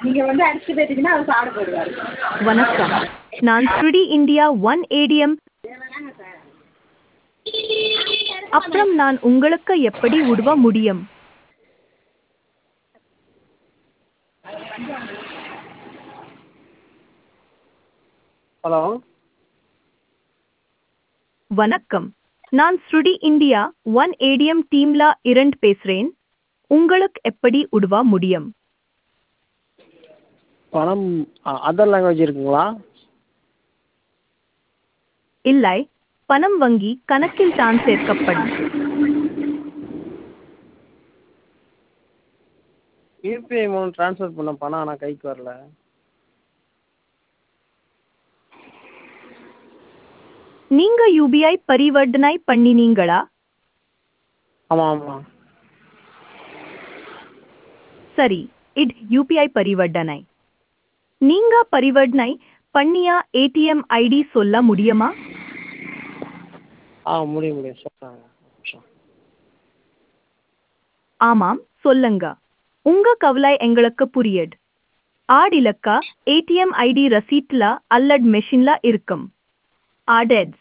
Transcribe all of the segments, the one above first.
நீங்கள் வந்து அடிச்சு போயிட்டீங்கன்னா அவர் சாப்பிட போயிடுவார் வணக்கம் நான் ஸ்ருடி இந்தியா ஒன் ஏடிஎம் அப்புறம் நான் உங்களுக்கு எப்படி உதவ முடியும் ஹலோ வணக்கம் நான் ஸ்ருடி இந்தியா ஒன் ஏடிஎம் டீம்ல இரண்டு பேசுறேன் உங்களுக்கு எப்படி உதவ முடியும் பணம் அதர் லாங்குவேஜ் இருக்குங்களா இல்லை பணம் வங்கி கணக்கில் தான் சேர்க்கப்படும் யூபிஐ அமௌண்ட் ட்ரான்ஸ்ஃபர் பண்ண பணம் ஆனால் கைக்கு வரல நீங்க யூபிஐ பரிவர்த்தனை பண்ணினீங்களா ஆமாம் ஆமாம் சரி இட் யூபிஐ பரிவர்த்தனை நீங்க பரிவர்த்தனை பண்ணிய ஏடிஎம் ஐடி சொல்ல முடியுமா ஆ முடியும் முடியும் சொல்கிறாங்க நிமிஷம் ஆமாம் சொல்லுங்க உங்க கவலை எங்களுக்கு புரியுது ஆட் இலக்கா ஏடிஎம் ஐடி ரசீட்ல அல்லது மெஷின்ல இருக்கும் ஆடெட்ஸ்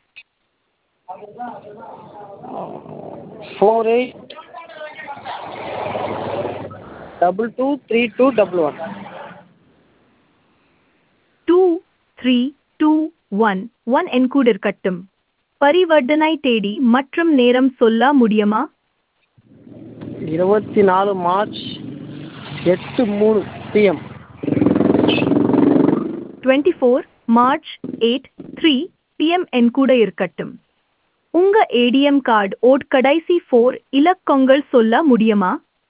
four eight double two three two double one two three two one one என்கூட் இருக்கட்டும் பரிவர்த்தனை தேதி மற்றும் நேரம் சொல்ல முடியுமா இருபத்தி நாலு மார்ச் எட்டு மூணு PM twenty four March eight three PM என்கூட இருக்கட்டும் உங்க ஏடிஎம் கார்டு ஓட் கடைசி ஃபோர் இலக்கங்கள் சொல்ல முடியுமா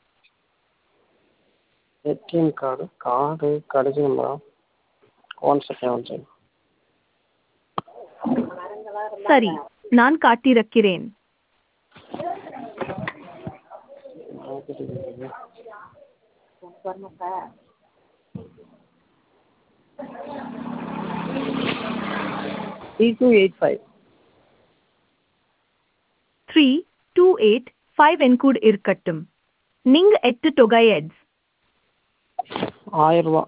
ஏடிஎம் கார்டு கார்டு கடைசி நம்பரா ஒன் செகண்ட் ஒன் செகண்ட் சரி நான் காட்டிருக்கிறேன் three two eight five three two eight five என்கூட் இருக்கட்டும் நீங்க எட்டு தொகை எட்ஸ் ஆயிரரூபா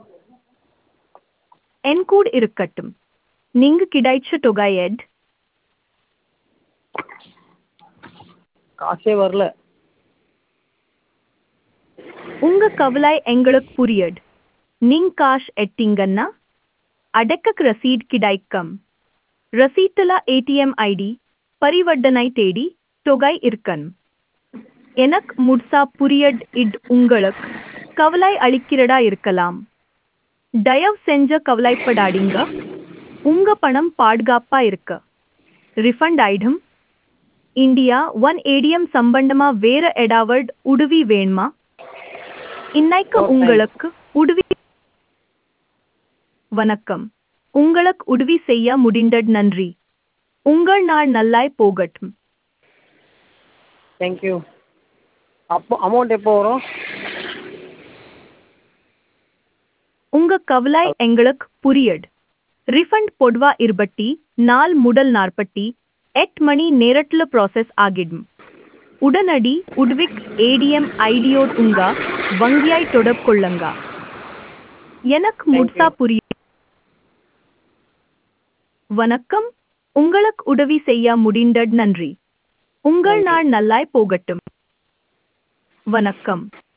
என்கூட் இருக்கட்டும் நீங்க கிடைச்ச தொகை எட் காசே வரல உங்க கவலை எங்களுக்கு புரியுது நீங்க காஷ் எட்டிங்கன்னா அடக்கக் ரசீட் கிடைக்கும் ரசீட்டுல ஏடிஎம் ஐடி பரிவர்த்தனை தேடி தொகை இருக்கன் எனக்கு முட்சா புரியட் இட் உங்களுக்கு கவலை அளிக்கிறதா இருக்கலாம் தயவு செஞ்ச கவலைப்படாதீங்க உங்க பணம் பாதுகாப்பா இருக்கு ரிஃபண்ட் ஆயிடும் இந்தியா ஒன் ஏடிஎம் சம்பந்தமா வேற ஏதாவது உதவி வேணுமா இன்னைக்கு Okay. உங்களுக்கு உதவி வணக்கம் உங்களுக்கு உதவி செய்ய முடிந்தது நன்றி உங்கள் நாள் நல்லாய் போகட்டும் தேங்க்யூ அப்போ அமௌண்ட் எப்போ வரும் உங்க கவலை எங்களுக்கு புரியுது ரிஃபண்ட் பொதுவா இருபட்டி நாள் முதல் நாற்பட்டி எட்டு மணி நேரத்துல ப்ராசஸ் ஆகிடும் உடனடி உட்விக் ஏடிஎம் ஐடியோட் உங்க வங்கியாய் தொடர்பு கொள்ளுங்க எனக்கு முட்சா புரிய வணக்கம் உங்களுக்கு உதவி செய்ய முடிந்தது நன்றி உங்கள் நாள் நல்லாய் போகட்டும் வணக்கம்